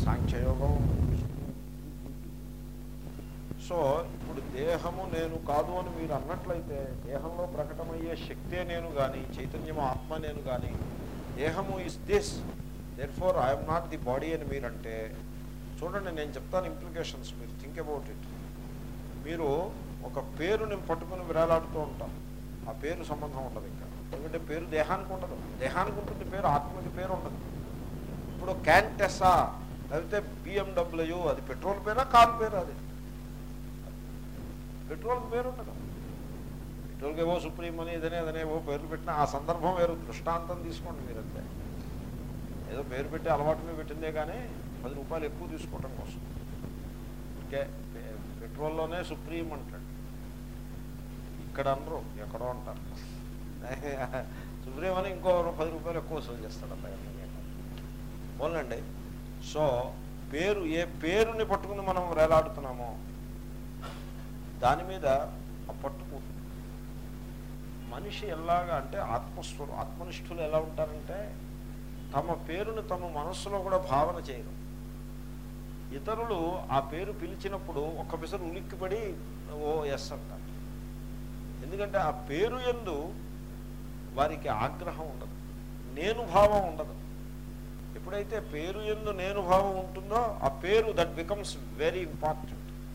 సాంఖ్యయోగం so ఇప్పుడు దేహము నేను కాదు అని మీరు అన్నట్లయితే దేహంలో ప్రకటమయ్యే శక్తే నేను కానీ చైతన్యము ఆత్మ నేను కానీ దేహము is this therefore I'm not the body అని మీరంటే చూడండి నేను చెప్తాను ఇంప్లికేషన్స్ మీరు థింక్ అబౌట్ ఇట్ మీరు ఒక పేరుని పట్టుకుని విరాలాడుతూ ఉంటాం ఆ పేరు సంబంధం ఉండదు ఇంకా ఎందుకంటే పేరు దేహానికి ఉండదు దేహానికి ఉంటుంది పేరు ఆత్మకి పేరు ఉండదు ఇప్పుడు క్యాంటెసా లేకపోతే బిఎండబ్ల్యూ అది పెట్రోల్ పేరా కారు పేరు అది పెట్రోల్కి పేరు ఉండదు పెట్రోల్కి ఏవో సుప్రీం అని ఇదనే అదనే ఏవో పేర్లు పెట్టిన ఆ సందర్భం వేరు దృష్టాంతం తీసుకోండి మీరంతే ఏదో పేరు పెట్టి అలవాటు మీద పెట్టిందే కానీ పది రూపాయలు ఎక్కువ తీసుకోవటం కోసం ఇంకే పె- పెట్రోల్లోనే సుప్రీం అంటాడు ఇక్కడ అనరు ఎక్కడో అంటారు సుప్రీం అని ఇంకో పది రూపాయలు ఎక్కువ వసూలు చేస్తాడు అబ్బాయి పోలండి సో పేరు ఏ పేరుని పట్టుకుని మనం వేలాడుతున్నామో దాని మీద ఆ పట్టుకుంటుంది మనిషి ఎలాగా అంటే ఆత్మస్వరు ఆత్మనిష్ఠులు ఎలా ఉంటారంటే తమ పేరుని తమ మనస్సులో కూడా భావన చేయరు ఇతరులు ఆ పేరు పిలిచినప్పుడు ఒక్క పిసరు ఉలిక్కిపడి ఓ ఎస్ అంటారు ఎందుకంటే ఆ పేరు ఎందు వారికి ఆగ్రహం ఉండదు నేను భావం ఉండదు ఎప్పుడైతే పేరు ఎందు నేను భావం ఉంటుందో ఆ పేరు that becomes very important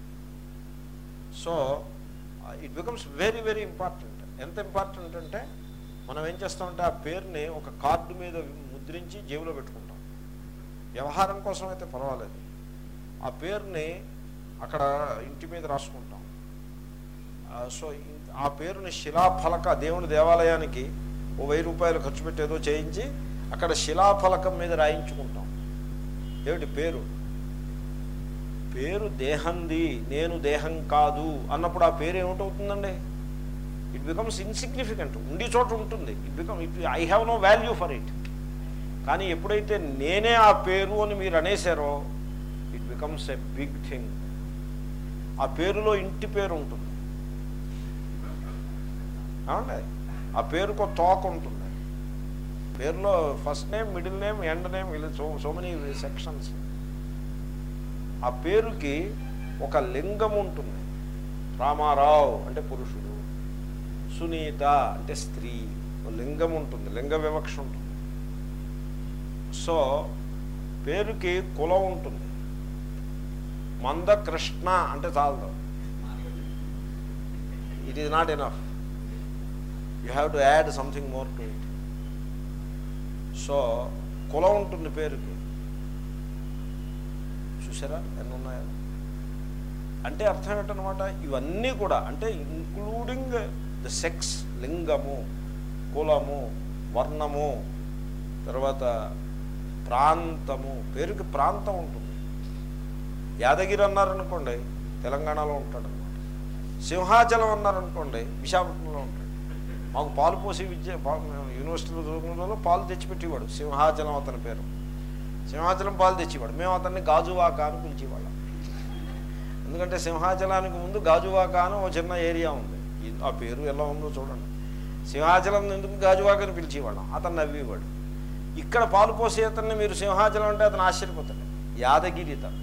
so it becomes very very important ఎంత ఇంపార్టెంట్ అంటే మనం ఏం చేస్తామంటే ఆ పేరుని ఒక కార్డు మీద ముద్రించి జేబులో పెట్టుకుంటాం వ్యవహారం కోసం అయితే పర్వాలేదు ఆ పేరుని అక్కడ ఇంటి మీద రాసుకుంటాం ఆ, సో ఇన్- ఆ పేరుని శిలాఫలక దేవుని దేవాలయానికి ఓ వెయ్యి రూపాయలు ఖర్చు పెట్టి ఏదో చేయించి అక్కడ శిలాఫలకం మీద రాయించుకుంటాం ఏమిటి పేరు పేరు దేహంది నేను దేహం కాదు అన్నప్పుడు ఆ పేరు ఏమిటవుతుందండి ఇట్ బికమ్స్ ఇన్సిగ్నిఫికెంట్ ఉండి చోట ఉంటుంది it become it I have no value for it కానీ ఎప్పుడైతే నేనే ఆ పేరు అని మీరు అనేసారో it becomes a big thing ఆ పేరులో ఇంటి పేరు ఉంటుంది ఏమండి ఆ పేరుకు ఒక తోక ఉంటుంది పేరులో first name middle name end name ఇలా సో సో మెనీ సెక్షన్స్ ఆ పేరుకి ఒక లింగం ఉంటుంది రామారావు అంటే పురుషుడు సునీత అంటే స్త్రీ ఒక లింగం ఉంటుంది లింగ వివక్ష ఉంటుంది సో పేరుకి కులం ఉంటుంది మంద కృష్ణ అంటే చాలదు it is not enough you have to add something more to it so కులం ఉంటుంది పేరుకి చూసారా ఎన్ని ఉన్నాయో అంటే అర్థం ఏంటనమాట ఇవన్నీ కూడా అంటే ఇంక్లూడింగ్ ద సెక్స్ లింగము కులము వర్ణము తర్వాత ప్రాంతము పేరుకి ప్రాంతం ఉంటుంది యాదగిరి అన్నారనుకోండి తెలంగాణలో ఉంటాడు అనమాట సింహాచలం అన్నారనుకోండి విశాఖపట్నంలో ఉంటాడు మాకు పాలు పోసి విద్య పా- మేము యూనివర్సిటీలో చదువుకున్న రోజుల్లో పాలు తెచ్చిపెట్టేవాడు సింహాచలం అతని పేరు సింహాచలం పాలు తెచ్చేవాడు మేము అతన్ని గాజువాక అని పిలిచేవాళ్ళం ఎందుకంటే సింహాచలానికి ముందు గాజువాక అని ఒక చిన్న ఏరియా ఉంది ఈ- ఆ పేరు ఎలా ఉందో చూడండి సింహాచలం ఎందుకు గాజువాక అని పిలిచేవాళ్ళం అతను నవ్వేవాడు ఇక్కడ పాలు పోసే అతన్ని మీరు సింహాచలం అంటే అతను ఆశ్చర్యపోతాడు యాదగిరి తను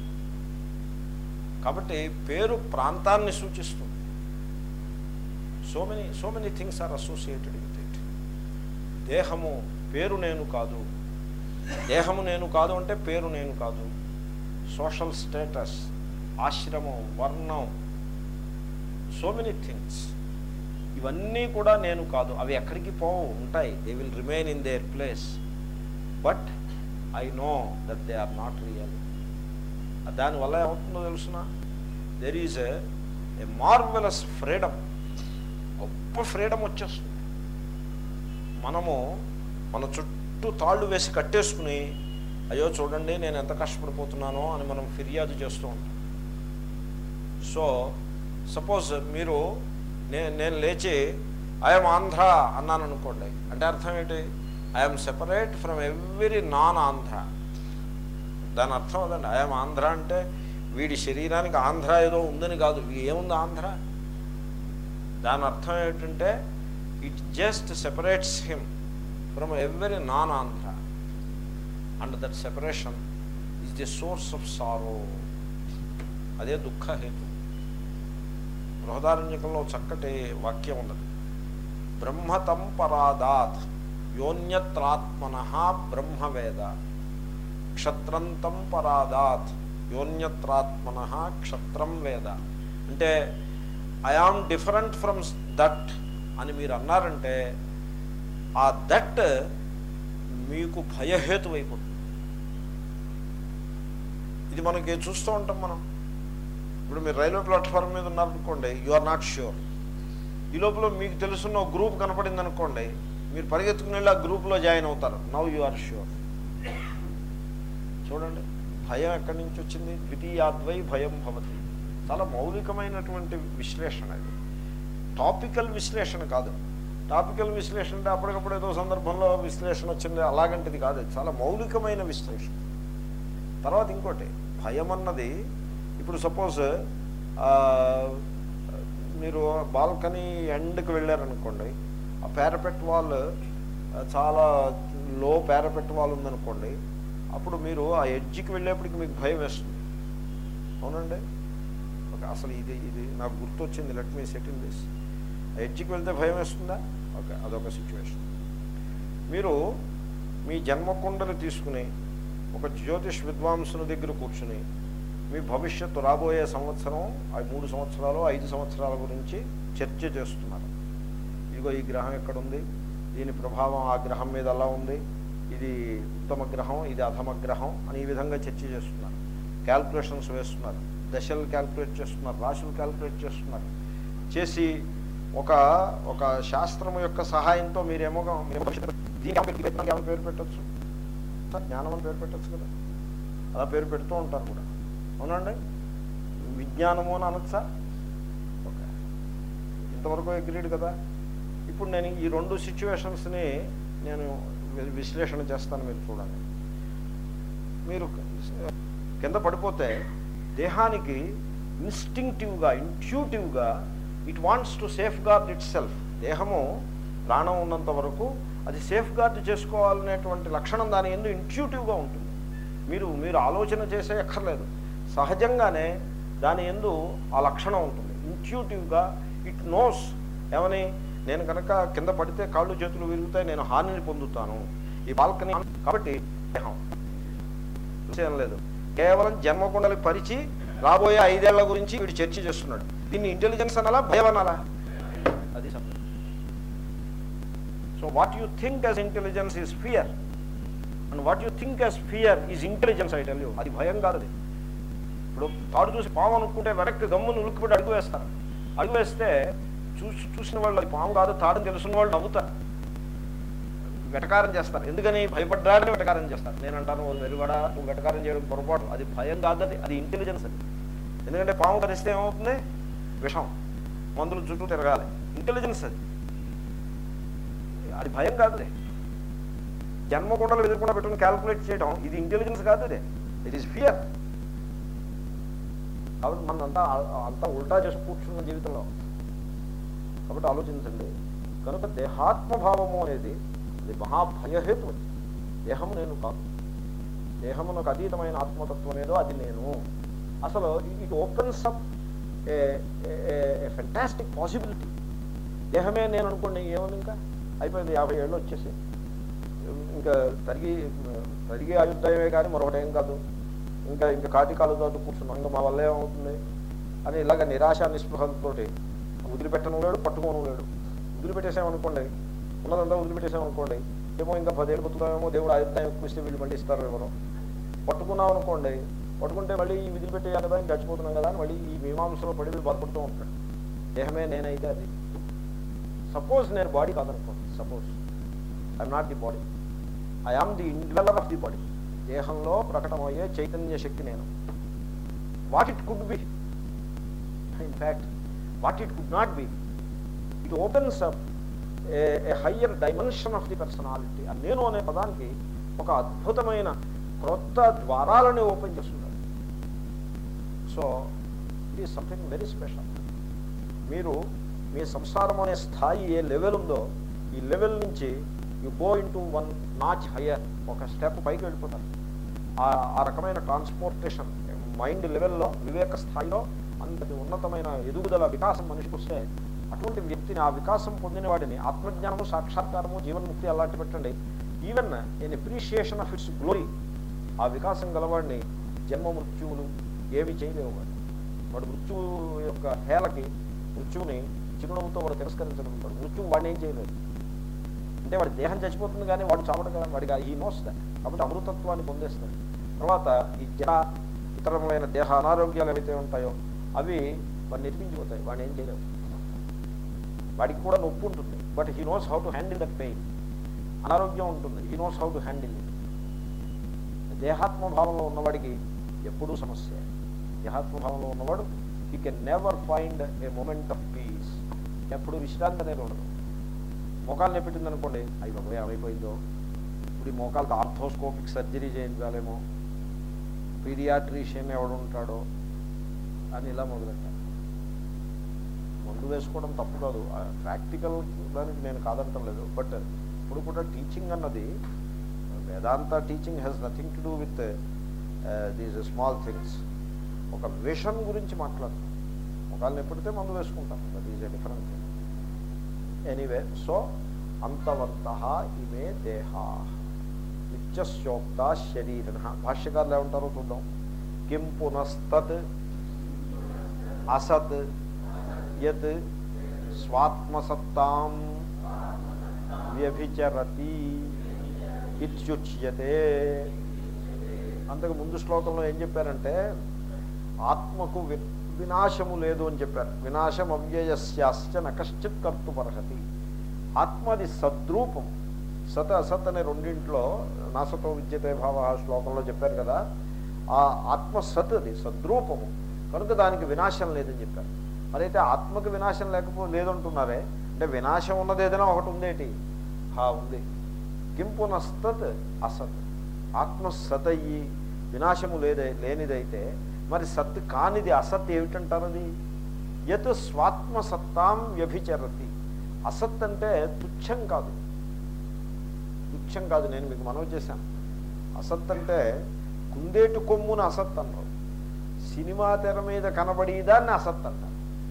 కాబట్టి పేరు ప్రాంతాన్ని సూచిస్తుంది so many so many things are associated with it దేహము పేరు నేను కాదు దేహము నేను కాదు అంటే పేరు నేను కాదు సోషల్ స్టేటస్ ఆశ్రమం వర్ణం సో మెనీ థింగ్స్ ఇవన్నీ కూడా నేను కాదు అవి ఎక్కడికి పోవు ఉంటాయి they will remain in their place but I know that they are not real దానివల్ల ఏమవుతుందో తెలుసిన there is a marvellous freedom గొప్ప ఫ్రీడమ్ వచ్చేస్తుంది మనము మన చుట్టూ తాళ్ళు వేసి కట్టేసుకుని అయ్యో చూడండి నేను ఎంత కష్టపడిపోతున్నానో అని మనం ఫిర్యాదు చేస్తూ ఉంటాం సో సపోజ్ మీరు నే నేను లేచి ఐఎమ్ ఆంధ్ర అన్నాను అనుకోండి అంటే అర్థం ఏంటి I'm separate from every non ఆంధ్ర దాని అర్థం అదండి ఐఎమ్ ఆంధ్ర అంటే వీడి శరీరానికి ఆంధ్ర ఏదో ఉందని కాదు ఏముంది ఆంధ్ర దాని అర్థం ఏంటంటే it just separates him from every non ఆంధ్ర and that separation is is the source of sorrow అదే దుఃఖహేతు బృహదారణ్యకంలో చక్కటి వాక్యం ఉన్నది బ్రహ్మతం పరాదాత్ యోన్యత్రాత్మన బ్రహ్మవేద క్షత్రంతం పరాదాత్ యోన్యత్రాత్మన క్షత్రం వేద అంటే I am different from that అని మీరు అన్నారంటే ఆ దట్ మీకు భయహేతు అయిపోతుంది ఇది మనకి చూస్తూ ఉంటాం మనం ఇప్పుడు మీరు రైల్వే ప్లాట్ఫామ్ మీద ఉన్నారనుకోండి యు ఆర్ నాట్ ష్యూర్ ఈ లోపల మీకు తెలుసున్న ఒక గ్రూప్ కనపడింది అనుకోండి మీరు పరిగెత్తుకుని వెళ్ళి ఆ గ్రూప్లో జాయిన్ అవుతారు నవ్ యు ఆర్ ష్యూర్ చూడండి భయం ఎక్కడి నుంచి వచ్చింది ద్వితీయాద్వై భయం భవతి చాలా మౌలికమైనటువంటి విశ్లేషణ ఇది టాపికల్ విశ్లేషణ కాదు టాపికల్ విశ్లేషణ అంటే అప్పటికప్పుడు ఏదో సందర్భంలో విశ్లేషణ వచ్చింది అలాగంటిది కాదు ఇది చాలా మౌలికమైన విశ్లేషణ తర్వాత ఇంకోటి భయం అన్నది ఇప్పుడు సపోజ్ మీరు బాల్కనీ ఎండ్కి వెళ్ళారనుకోండి ఆ పారపెట్ వాల్ చాలా లో పారపెట్ వాల్ ఉందనుకోండి అప్పుడు మీరు ఆ ఎడ్జికి వెళ్ళేప్పటికి మీకు భయం వేస్తుంది అవునండి ఓకే అసలు ఇది ఇది నాకు గుర్తొచ్చింది లెట్ మీ సెటిల్ దిస్ ఆ ఎడ్జికి వెళ్తే భయం వేస్తుందా ఓకే అదొక సిచ్యువేషన్ మీరు మీ జన్మకుండలు తీసుకుని ఒక జ్యోతిష్ విద్వాంసుని దగ్గర కూర్చుని మీ భవిష్యత్తు రాబోయే సంవత్సరం ఆ మూడు సంవత్సరాలు ఐదు సంవత్సరాల గురించి చర్చ చేస్తున్నారు ఇదిగో ఈ గ్రహం ఎక్కడుంది దీని ప్రభావం ఆ గ్రహం మీద ఎలా ఉంది ఇది ఉత్తమ గ్రహం ఇది అధమ గ్రహం అని ఈ విధంగా చర్చ చేస్తున్నారు క్యాల్కులేషన్స్ వేస్తున్నారు దశలు క్యాల్కులేట్ చేస్తున్నారు రాశులు క్యాల్కులేట్ చేస్తున్నారు చేసి ఒక ఒక శాస్త్రం యొక్క సహాయంతో మీరేమో మీరేమో దీనికి ఏమో పేరు పెట్ట- ఏమో పేరు పెట్టచ్చు జ్ఞానం అని పేరు పెట్టచ్చు కదా అలా పేరు పెడుతూ ఉంటారు కూడా అవునండి విజ్ఞానము అని అనొచ్చా ఓకే ఇంతవరకు అగ్రీడ్ కదా ఇప్పుడు నేను ఈ రెండు సిచ్యువేషన్స్ని నేను వి- విశ్లేషణ చేస్తాను మీరు చూడండి మీరు కింద పడిపోతే దేహానికి ఇన్స్టింక్టివ్గా ఇంట్యూటివ్గా it wants to safeguard itself దేహము ప్రాణం ఉన్నంత వరకు అది సేఫ్ గార్డ్ చేసుకోవాలనేటువంటి లక్షణం దాని ఎందు ఇంట్యూటివ్గా ఉంటుంది మీరు మీరు ఆలోచన చేసే అక్కర్లేదు సహజంగానే దాని ఎందు ఆ లక్షణం ఉంటుంది ఇంట్యూటివ్గా ఇట్ నోస్ ఏమని నేను కనుక కింద పడితే కాళ్ళు చేతులు విరుగుతాయి నేను హానిని పొందుతాను ఈ బాల్కనీ కాబట్టి దేహం విషయం లేదు కేవలం జన్మకుండలి పరిచి రాబోయే ఐదేళ్ల గురించి వీడు చర్చ చేస్తున్నాడు దీన్ని ఇంటెలిజెన్స్ అనాలా భయం అనాలా అది so what you think as intelligence is fear and what you think as fear is intelligence I tell you అది భయం కాదు అది ఇప్పుడు తాడు చూసి పాము అనుకుంటే వెనక్కి గమ్మును ఉలిక్కిపెట్టి అడుగు వేస్తారు అడుగు వేస్తే చూసి చూసిన వాళ్ళు అది పాము కాదు తాడని తెలుసున్న వాళ్ళు నవ్వుతారు వెటకారం చేస్తారు ఎందుకని భయపడ్డాడని వెటకారం చేస్తారు నేను అంటాను "ఓ వెలువడా నువ్వు వెటకారం చేయడం పొరపాటు అది భయం కాదు అది అది ఇంటెలిజెన్స్ అది ఎందుకంటే పాము కరిస్తే ఏమవుతుంది విషం మందులు చుట్టూ తిరగాలి ఇంటెలిజెన్స్ అది అది భయం కాదు అది జన్మకుండలు ఎదుర్కొండ పెట్టుకుని క్యాల్కులేట్ చేయడం ఇది ఇంటెలిజెన్స్ కాదు అదే ఇట్ ఈస్ ఫియర్ కాబట్టి మనం అంతా అంతా ఉల్టా చేసి కూర్చున్న జీవితంలో కాబట్టి ఆలోచించండి కనుక దేహాత్మభావము అనేది అది మహాభయహేతు దేహము నేను కాదు దేహమునకు అతీతమైన ఆత్మతత్వం ఏదో అది నేను అసలు it opens up a fantastic possibility దేహమే నేను అనుకోండి ఏముంది ఇంకా అయిపోయింది యాభై ఏళ్ళు వచ్చేసి ఇంకా తరిగి తరిగి ఆయుర్దాయమే కానీ మరొకటి ఏం కాదు ఇంకా ఇంకా కాటి కాలుతో కూర్చున్నాం ఇంకా మా వల్ల ఏమవుతుంది అని ఇలాగ నిరాశ నిస్పృహలతోటి వదిలిపెట్టను లేడు పట్టుకోను లేడు వదిలిపెట్టేసామనుకోండి ఉన్నదంతా వదిలిపెట్టేసామనుకోండి ఏమో ఇంకా పదేళ్ళు బతుకుతామేమో దేవుడు ఆయుర్దాయం ఎక్కువ ఇస్తే వీళ్ళు మళ్ళీ ఇస్తారు ఎవరో పట్టుకున్నాం అనుకోండి పట్టుకుంటే మళ్ళీ ఈ విధులు పెట్టేయాలి కదా ఇంకా చచ్చిపోతున్నాం కదా అని మళ్ళీ ఈ మీమాంసలో పడి వీళ్ళు బాధపడుతూ ఉంటాడు దేహమే నేనైతే అది సపోజ్ నేను బాడీ కాదనుకోండి suppose I'm not the body I am the indweller of the body దేహంలో ప్రకటమయ్యే చైతన్య శక్తి నేను what it could be in fact what it could not be it opens up a higher dimension of the personality ఆ నేను అనే పదానికి ఒక అద్భుతమైన క్రొత్త ద్వారాలని ఓపెన్ చేస్తున్నారు so it is something very special మీరు మీ సంసారం అనే స్థాయి ఏ లెవెల్ ఉందో ఈ లెవెల్ నుంచి you go into one notch higher ఒక స్టెప్ పైకి వెళ్ళిపోతారు ఆ- ఆ రకమైన ట్రాన్స్పోర్టేషన్ మైండ్ లెవెల్లో వివేక స్థాయిలో అంతటి ఉన్నతమైన ఎదుగుదల వికాసం మనిషికి వస్తే అటువంటి వ్యక్తిని ఆ వికాసం పొందిన వాడిని ఆత్మజ్ఞానము సాక్షాత్కారము జీవన్ముక్తి అలాంటి పెట్టండి even an appreciation of its glory ఆ వికాసం గలవాడిని జన్మ మృత్యువులు ఏమి చేయలేవు వాడు వాడు మృత్యువు యొక్క హేళకి మృత్యువుని చిరునవ్వుతో వాడు తిరస్కరించడం వాడు మృత్యువు వాడిని ఏం చేయలేదు అంటే వాడి దేహం చచ్చిపోతుంది కానీ వాడు చావడు కదా వాడికి ఈ నోస్ దాట్ కాబట్టి అమృతత్వాన్ని పొందేస్తాడు తర్వాత ఈ జడ ఇతరములైన దేహ అనారోగ్యాలు ఏవైతే ఉంటాయో అవి వాడిని ఎత్తించిపోతాయి వాడిని ఏం చేయలేవు వాడికి కూడా నొప్పి ఉంటుంది but he knows how to handle that pain అనారోగ్యం ఉంటుంది he knows how to handle it దేహాత్మ భావంలో ఉన్నవాడికి ఎప్పుడూ సమస్య దేహాత్మ భావంలో ఉన్నవాడు he can never find a moment of peace ఎప్పుడు విశ్రాంతి అనేది ఉండదు మోకాలు నెప్పెట్టింది అనుకోండి అయ్యి బాబోయ్ ఏమైపోయిందో ఇప్పుడు ఈ మోకాలకు ఆర్థోస్కోపిక్ సర్జరీ చేయించాలేమో పీడియాట్రిషియన్ ఎవడు ఉంటాడో అని ఇలా మొదలెట్టాను మందు వేసుకోవడం తప్పు కాదు ప్రాక్టికల్ దానికి నేను కాదంటం లేదు బట్ ఇప్పుడు కూడా టీచింగ్ అన్నది Vedanta teaching has nothing to do with these small things ఒక విషన్ గురించి మాట్లాడతాం ఒకళ్ళని ఎప్పుడైతే మందు వేసుకుంటాం that is a different thing anyway so అంతవంత ఇమే దేహా నిత్యశోక్త శరీరిణ భాష్యకారులు ఏమంటారో చూద్దాం కిం పునస్తత్ అసత్ యత్ స్వాత్మసత్తాం వ్యభిచరతి ఇత్యుచ్యతే అంతకు ముందు శ్లోకంలో ఏం చెప్పారంటే ఆత్మకు వి వినాశము లేదు అని చెప్పారు వినాశం అవ్యయస్యాశ్చ నకశ్చిత్ కర్తుపర్హతి ఆత్మది సద్రూపం సత అసత్ అనే రెండింట్లో నాసతో విద్యతే భావ శ్లోకంలో చెప్పారు కదా ఆ ఆత్మ సత్ అది సద్రూపము కనుక దానికి వినాశం లేదని చెప్పారు మరైతే ఆత్మకు వినాశం లేకపో లేదంటున్నారే అంటే వినాశం ఉన్నది ఏదైనా ఒకటి ఉందేటి హా ఉంది కింపునస్తత్ అసత్ ఆత్మ సత్ అయ్యి వినాశము లేదే లేనిదైతే మరి సత్ కానిది అసత్ ఏమిటంటారు అది యత్ స్వాత్మ సత్తాం వ్యభిచరతి అసత్ అంటే తుచ్చం కాదు తుచ్చం కాదు నేను మీకు మనవి చేశాను అసత్ అంటే కుందేటు కొమ్మున అసత్ అన్నారు సినిమా తెర మీద కనబడేదాన్ని అసత్ అంటారు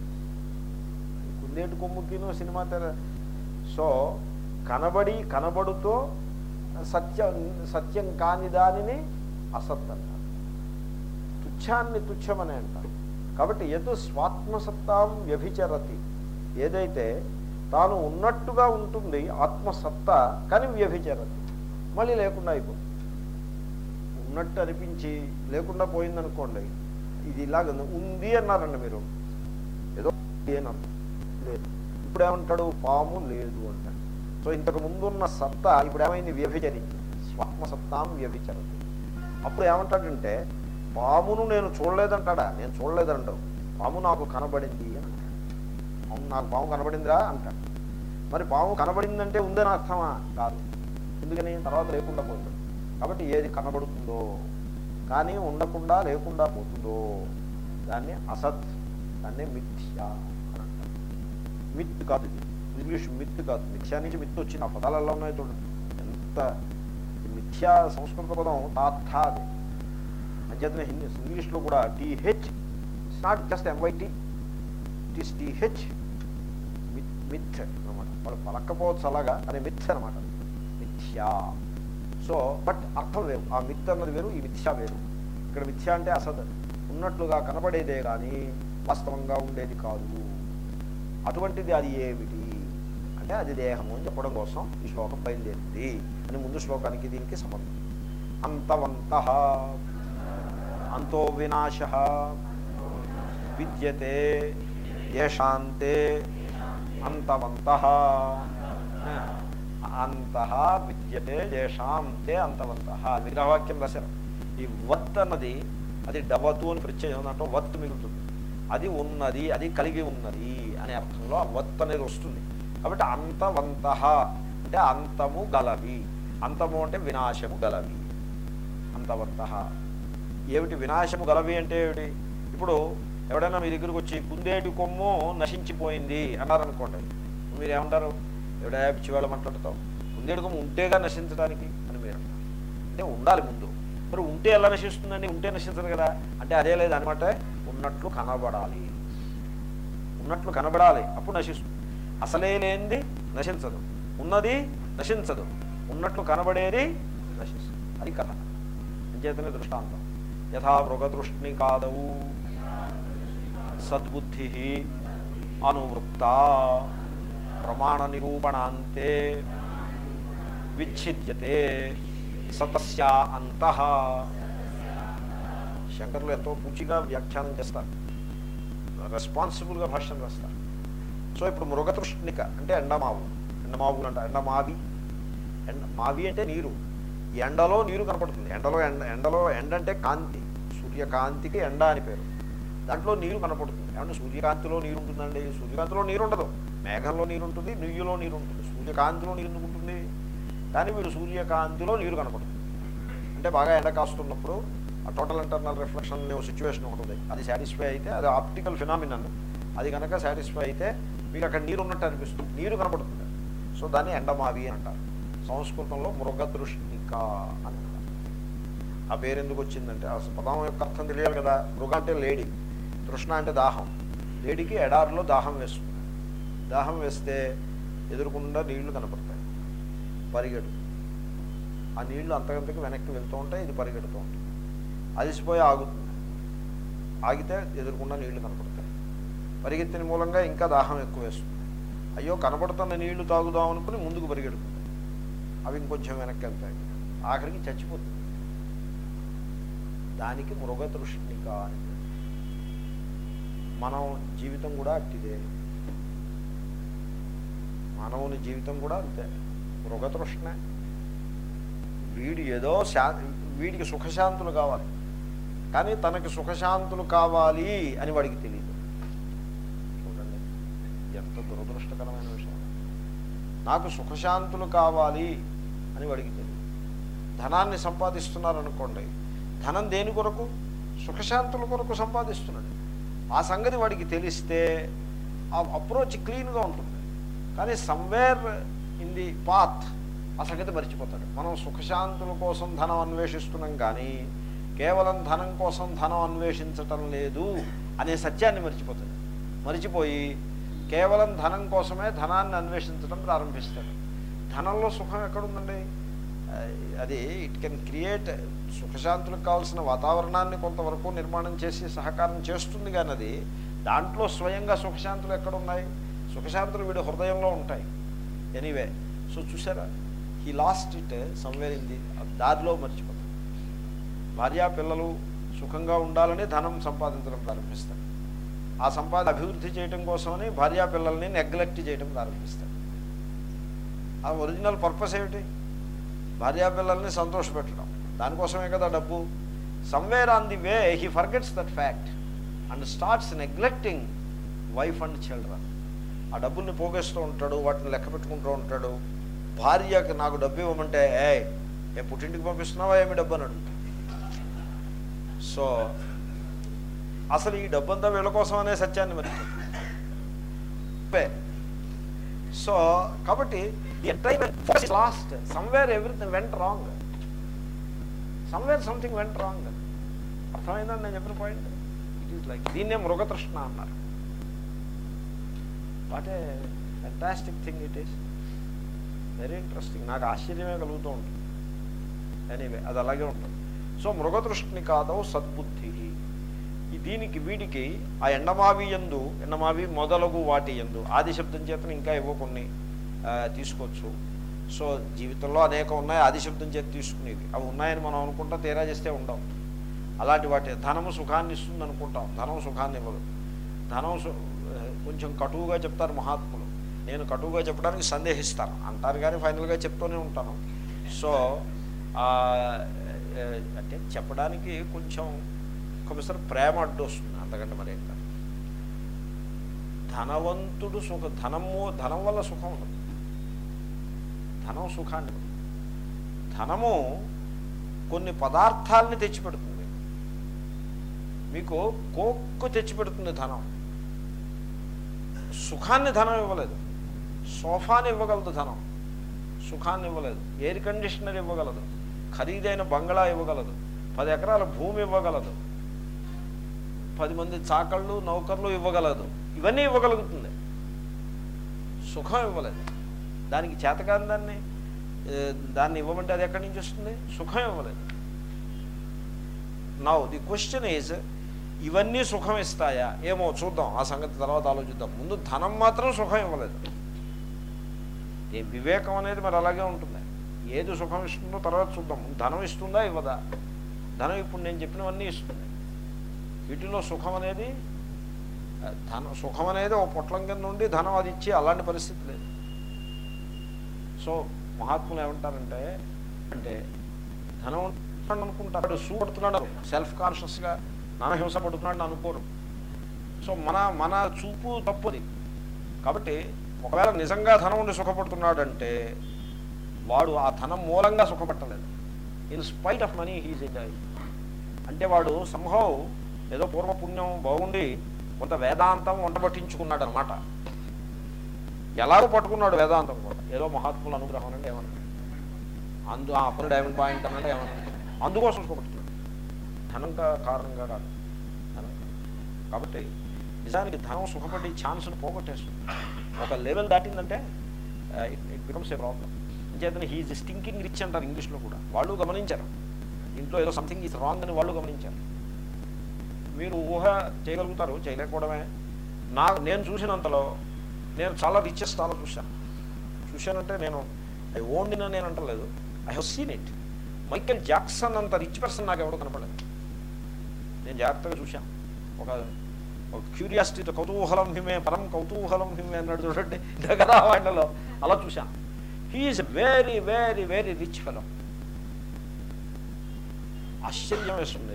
కుందేటు కొమ్ముకిను సినిమా తెర సో కనబడి కనబడుతో సత్యం సత్యం కాని దానిని అసత్ అంటారు తుచ్ఛాన్ని తుచ్చమని అంటారు కాబట్టి ఎదు స్వాత్మసత్తాం వ్యభిచరతి ఏదైతే తాను ఉన్నట్టుగా ఉంటుంది ఆత్మసత్తా కానీ వ్యభిచరతి మళ్ళీ లేకుండా అయిపోతుంది ఉన్నట్టు అనిపించి లేకుండా పోయిందనుకోండి ఇది ఇలాగ ఉంది అన్నారండి మీరు ఏదో ఉంది అని అర్థం. లేదు ఇప్పుడు ఏమంటాడు పాము లేదు అంటాడు సో ఇంతకు ముందున్న సత్తా ఇప్పుడు ఏమైంది వ్యభిచరించి స్వాత్మసత్తాం వ్యభిచరతి అప్పుడు ఏమంటాడంటే పామును నేను చూడలేదంటాడా నేను చూడలేదంటావు పాము నాకు కనబడింది అని అంటాడు అవును నాకు పాము కనబడిందిరా అంటాడు మరి పాము కనబడిందంటే ఉందని అర్థమా కాదు ఎందుకని తర్వాత లేకుండా పోతుంది కాబట్టి ఏది కనబడుతుందో కానీ ఉండకుండా లేకుండా పోతుందో దాన్ని అసత్ దాన్ని మిథ్య అని అంటారు మిత్ కాదు ఇది ఇంగ్లీష్ మిత్ కాదు మిథ్యా నుంచి మిత్ వచ్చింది ఆ పదాలు ఎలా ఉన్నాయో చూడండి ఎంత ఈ మిథ్యా సంస్కృత పదం తాథ అది అంచేతనే హిందీ ఇంగ్లీష్లో కూడా TH it's not just MYT it is TH myth myth అనమాట వాళ్ళు పలకపోవచ్చు అలాగా అని మిథ్ అనమాట మిథ్యా సో బట్ అర్థం వేరు ఆ మిత్ అన్నది వేరు ఈ మిథ్యా వేరు ఇక్కడ మిథ్య అంటే అసత్ ఉన్నట్లుగా కనబడేదే కానీ వాస్తవంగా ఉండేది కాదు అటువంటిది అది ఏమిటి అంటే అది దేహము అని చెప్పడం కోసం ఈ శ్లోకం బయలుదేరింది అని ముందు శ్లోకానికి దీనికి సంబంధం అంతవంత అంతో వినాశ విద్యతే ఏషాంతే అంతవంత అంత విద్యతే ఏషాంతే అంతవంత విగ్రహవాక్యం రాశారు ఈ వత్ అన్నది అది డవతు అని ప్రత్యయం దాంట్లో వత్ మిగులుతుంది అది ఉన్నది అది కలిగి ఉన్నది అనే అర్థంలో ఆ వత్ అనేది వస్తుంది కాబట్టి అంతవంత అంటే అంతము గలవి అంతము అంటే వినాశము గలవి అంతవంత ఏమిటి వినాశము గలవి అంటే ఏమిటి ఇప్పుడు ఎవడైనా మీ దగ్గరికి వచ్చి కుందేటి కొమ్ము నశించిపోయింది అన్నారనుకోండి మీరు ఏమంటారు ఎవడా పిచ్చివాళ్ళు మాట్లాడతావు కుందేటి కొమ్ము ఉంటేగా నశించడానికి అని మీరు అంటారు అంటే ఉండాలి ముందు మరి ఉంటే ఎలా నశిస్తుందండి ఉంటే నశించదు కదా అంటే అదే లేదు అనమాట ఉన్నట్లు కనబడాలి ఉన్నట్లు కనబడాలి అప్పుడు నశిస్తుంది అసలే లేనిది నశించదు ఉన్నది నశించదు ఉన్నట్లు కనబడేది నశిస్తుంది అది కథ అంచేతనే దృష్టాంతం యథా మృగదృష్ణికాదవు సద్బుద్ధి అనువృత్త ప్రమాణ నిరూపణాంతే విచ్ఛిద్యతే సతస్యా అంత శంకరులు ఎంతో పూచిగా వ్యాఖ్యానం చేస్తారు రెస్పాన్సిబుల్గా భాష్యం రాస్తారు సో ఇప్పుడు మృగతృష్ణిక అంటే ఎండమావు ఎండమావులు అంట ఎండమావి ఎండ మావి అంటే నీరు ఎండలో నీరు కనపడుతుంది ఎండలో ఎండ ఎండలో ఎండ అంటే కాంతి సూర్యకాంతికి ఎండ అని పేరు దాంట్లో నీరు కనపడుతుంది ఏమంటే సూర్యకాంతిలో నీరు ఉంటుందండి సూర్యకాంతిలో నీరు ఉండదు మేఘంలో నీరు ఉంటుంది నుయ్యిలో నీరు ఉంటుంది సూర్యకాంతిలో నీరు ఎందుకు ఉంటుంది కానీ వీడు సూర్యకాంతిలో నీరు కనపడుతుంది అంటే బాగా ఎండ కాస్తున్నప్పుడు ఆ టోటల్ ఇంటర్నల్ రిఫ్లెక్షన్ అనే సిచ్యువేషన్ ఒకటి ఉంది అది సాటిస్ఫై అయితే అది ఆప్టికల్ ఫినామినన్ అది కనుక సాటిస్ఫై అయితే మీకు అక్కడ నీరు ఉన్నట్టు అనిపిస్తుంది నీరు కనపడుతుంది సో దాన్ని ఎండమావి అంటారు సంస్కృతంలో మృగదృష్టిక అని అంటారు ఆ పేరు ఎందుకు వచ్చిందంటే ఆ పదం యొక్క అర్థం తెలియాలి కదా మృగ అంటే లేడీ తృష్ణ అంటే దాహం లేడీకి ఎడారిలో దాహం వేస్తుంది దాహం వేస్తే ఎదురుకుండా నీళ్లు కనపడతాయి పరిగెడు ఆ నీళ్లు అంతకంతకి వెనక్కి వెళ్తూ ఉంటాయి ఇది పరిగెడుతూ ఉంటుంది అలసిపోయి ఆగుతుంది ఆగితే ఎదురుకుండా నీళ్లు కనపడతాయి పరిగెత్తిన మూలంగా ఇంకా దాహం ఎక్కువ వేస్తుంది అయ్యో కనపడుతున్న నీళ్లు తాగుదాం అనుకుని ముందుకు పరిగెడుతుంది అవి ఇంకొంచెం వెనక్కి వెళ్తాయి ఆఖరికి చచ్చిపోతుంది దానికి మృగతృష్ణిక అని పేరు. మనం జీవితం కూడా అట్టిదే మానవుని జీవితం కూడా అంతే మృగతృష్ణ వీడు ఏదో శా వీడికి సుఖశాంతులు కావాలి కానీ తనకి సుఖశాంతులు కావాలి అని వాడికి తెలియదు చూడండి ఎంత దురదృష్టకరమైన విషయం నాకు సుఖశాంతులు కావాలి అని వాడికి తెలియదు ధనాన్ని సంపాదిస్తున్నారనుకోండి ధనం దేని కొరకు సుఖశాంతుల కొరకు సంపాదిస్తున్నాడు ఆ సంగతి వాడికి తెలిస్తే ఆ అప్రోచ్ క్లీన్గా ఉంటుంది కానీ సమ్వేర్ ఇన్ ది పాత్ ఆ సంగతి మర్చిపోతాడు మనం సుఖశాంతుల కోసం ధనం అన్వేషిస్తున్నాం కానీ కేవలం ధనం కోసం ధనం అన్వేషించటం లేదు అనే సత్యాన్ని మర్చిపోతాడు మర్చిపోయి కేవలం ధనం కోసమే ధనాన్ని అన్వేషించడం ప్రారంభిస్తాడు ధనంలో సుఖం ఎక్కడుందండి ఆ, అది ఇట్ కెన్ క్రియేట్ సుఖశాంతులకు కావాల్సిన వాతావరణాన్ని కొంతవరకు నిర్మాణం చేసి సహకారం చేస్తుంది కానీ అది దాంట్లో స్వయంగా సుఖశాంతులు ఎక్కడున్నాయి సుఖశాంతులు వీడి హృదయంలో ఉంటాయి ఎనీవే సో చూసారా he lost it somewhere in the దారిలో మర్చిపోతాడు భార్యా పిల్లలు సుఖంగా ఉండాలని ధనం సంపాదించడం ప్రారంభిస్తాడు ఆ సంపాద అభివృద్ధి చేయడం కోసమని భార్యా పిల్లల్ని నెగ్లెక్ట్ చేయడం ప్రారంభిస్తాడు ఆ ఒరిజినల్ పర్పస్ ఏమిటి భార్యా పిల్లల్ని సంతోషపెట్టడం దానికోసమే కదా డబ్బు somewhere on the way he forgets that fact and starts neglecting wife and children ఆ డబ్బుల్ని పోగేస్తూ ఉంటాడు వాటిని లెక్క పెట్టుకుంటూ ఉంటాడు భార్యకి నాకు డబ్బు ఇవ్వమంటే ఏ ఏ పుట్టింటికి పంపిస్తున్నావా ఏమి డబ్బు అని అడుగుతాడు సో అసలు ఈ డబ్బంతా వీళ్ళ కోసం అనే సత్యాన్ని మర్చిపోయి సో కాబట్టి lost somewhere everything went wrong somewhere something went wrong అర్థమైందని నేను చెప్పిన పాయింట్ ఇట్ ఈస్ లైక్ దీన్నే మృగతృష్ణ అన్నారు what a fantastic thing it is very interesting నాకు ఆశ్చర్యమే కలుగుతూ ఉంటుంది ఎనీవే అది అలాగే ఉంటుంది సో మృగతృష్ణి కాదవు సద్బుద్ధి ఈ దీనికి వీడికి ఆ ఎండమావి ఎందు ఎండమావి మొదలగు వాటి ఎందు ఆది శబ్దం చేత ఇంకా ఏవో కొన్ని ఆ, తీసుకోవచ్చు సో జీవితంలో అనేకం ఉన్నాయి ఆది శబ్దం చేత తీసుకునేవి అవి ఉన్నాయని మనం అనుకుంటాం తీరా చేస్తే ఉండవు అలాంటి వాటి ధనము సుఖాన్ని ఇస్తుంది అనుకుంటాం ధనం సుఖాన్ని ఇవ్వదు ధనం సు- కొంచెం కటువుగా చెప్తారు మహాత్ములు నేను కటువుగా చెప్పడానికి సందేహిస్తాను అంటారు కానీ ఫైనల్గా చెప్తూనే ఉంటాను సో ఆ, ఏ, అంటే చెప్పడానికి కొంచెం ఒకసారి ప్రేమ అడ్డు వస్తుంది అంతకంటే మరేం కాదు ధనవంతుడు సుఖ ధనము ధనం వల్ల సుఖం ఉండదు ధనం సుఖాన్ని ఇవ్వదు. ధనము కొన్ని పదార్థాలని తెచ్చిపెడుతుంది మీకు కోక్కు తెచ్చిపెడుతుంది ధనం సుఖాన్ని ధనం ఇవ్వలేదు సోఫాని ఇవ్వగలదు ధనం సుఖాన్ని ఇవ్వలేదు ఎయిర్ కండిషనర్ ఇవ్వగలదు ఖరీదైన బంగళా ఇవ్వగలదు పది ఎకరాల భూమి ఇవ్వగలదు పది మంది చాకళ్ళు నౌకర్లు ఇవ్వగలదు ఇవన్నీ ఇవ్వగలుగుతుంది సుఖం ఇవ్వలేదు దానికి చేతకాని దాన్ని ఏ, దాన్ని ఇవ్వమంటే అది ఎక్కడి నుంచి వస్తుంది సుఖం ఇవ్వలేదు నౌ ది క్వశ్చన్ ఈజ్ ఇవన్నీ సుఖం ఇస్తాయా ఏమో చూద్దాం ఆ సంగతి తర్వాత ఆలోచిద్దాం ముందు ధనం మాత్రం సుఖం ఇవ్వలేదు ఈ వివేకం అనేది మరి అలాగే ఉంటుంది ఏది సుఖం ఇస్తుందో తర్వాత చూద్దాం ధనం ఇస్తుందా ఇవ్వదా ధనం ఇప్పుడు నేను చెప్పినవన్నీ ఇస్తుంది వీటిలో సుఖం అనేది ఆ, ధనం సుఖం అనేది ఒక పొట్లం కింద నుండి ధనం అది ఇచ్చి అలాంటి పరిస్థితి లేదు సో మహాత్ములు ఏమంటారంటే అంటే ధనం ఉంటున్నాడు అనుకుంటారు సూ పడుతున్నాడు సెల్ఫ్ కాన్షియస్గా నానహింస పడుతున్నాడు అనుకోరు సో మన మన చూపు తప్పుది కాబట్టి ఒకవేళ నిజంగా ధనం ఉండి సుఖపడుతున్నాడంటే వాడు ఆ ధనం మూలంగా సుఖపట్టలేదు in spite of money he's enjoy అంటే వాడు సంభవం ఏదో పూర్వపుణ్యం బాగుండి కొంత వేదాంతం వంట పట్టించుకున్నాడు అనమాట ఎలాగో పట్టుకున్నాడు వేదాంతం కూడా ఏదో మహాత్ముల అనుగ్రహం అంటే ఏమన్నా అందు ఆ అప్పుడు డైమండ్ పాయింట్ అన్నట్టు ఏమన్నా అందుకోసం సుఖపడుతున్నాడు ధనం కా- కారణంగా కాదు ధనం కాదు. కాబట్టి నిజానికి ధనం సుఖపడి ఛాన్స్ను పోగొట్టేస్తుంది ఒక లెవెల్ దాటిందంటే it it becomes a problem అంచేతనే హీఈ్ స్టింకింగ్ రిచ్ అంటారు ఇంగ్లీష్లో కూడా వాళ్ళు గమనించారు ఇంట్లో ఏదో సంథింగ్ ఈజ్ రాంగ్ అని వాళ్ళు గమనించారు మీరు ఊహ చేయగలుగుతారు చేయలేకపోవడమే నా నేను చూసినంతలో నేను చాలా రిచెస్ట్ చాలా చూశాను చూశానంటే నేను ఐ ఓన్డిన నేను అంటలేదు I have seen it Michael Jackson అంత రిచ్ పర్సన్ నాకు ఎవడు కనపడలేదు నేను జాగ్రత్తగా చూశాను ఒక ఒక క్యూరియాసిటీతో కౌతూహలం హిమే పరం కౌతూహలం హిమే అన్నాడు చూడండి దగ్గర వాళ్ళలో అలా చూశాను he is very very very rich fellow ఆశ్చర్యం వేస్తుంది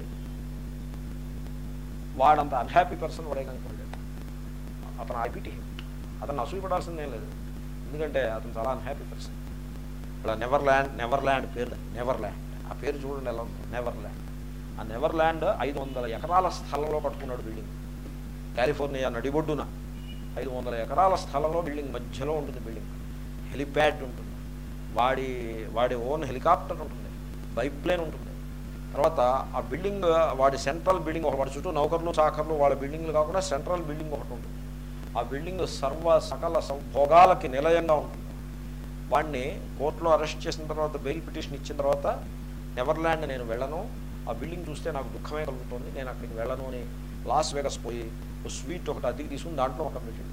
వాడంత అన్హ్యాపీ పర్సన్ వాడే కనుకోలేదు అతను ఐపీటీ అతను అసూయపడాల్సిందే లేదు ఎందుకంటే అతను చాలా అన్హ్యాపీ పర్సన్ అలా నెవర్ ల్యాండ్ నెవర్ ల్యాండ్ పేరు నెవర్ ల్యాండ్ ఆ పేరు చూడండి ఎలా ఉంది నెవర్ ల్యాండ్ ఆ నెవర్ ల్యాండ్ ఐదు వందల ఎకరాల స్థలంలో కట్టుకున్నాడు బిల్డింగ్ కాలిఫోర్నియా నడిబొడ్డున ఐదు వందల ఎకరాల స్థలంలో బిల్డింగ్ మధ్యలో ఉంటుంది బిల్డింగ్ హెలిప్యాడ్ ఉంటుంది వాడి వాడి ఓన్ హెలికాప్టర్ ఉంటుంది బైప్లేన్ ఉంటుంది తర్వాత ఆ బిల్డింగ్ వాడి సెంట్రల్ బిల్డింగ్ ఒక వాడి చుట్టూ నౌకర్లు చాకర్లు వాళ్ళ బిల్డింగ్లు కాకుండా సెంట్రల్ బిల్డింగ్ ఒకటి ఉంటుంది ఆ బిల్డింగ్ సర్వ సకల సం- భోగాలకి నిలయంగా ఉంటుంది వాడిని కోర్టులో అరెస్ట్ చేసిన తర్వాత బెయిల్ పిటిషన్ ఇచ్చిన తర్వాత నెవర్లాండ్ నేను వెళ్ళను ఆ బిల్డింగ్ చూస్తే నాకు దుఃఖమే కలుగుతుంది నేను అక్కడికి వెళ్ళను అని లాస్ వేగస్ పోయి ఓ స్వీట్ ఒకటి అద్దెకి తీసుకుని దాంట్లో ఒక పెట్టిండు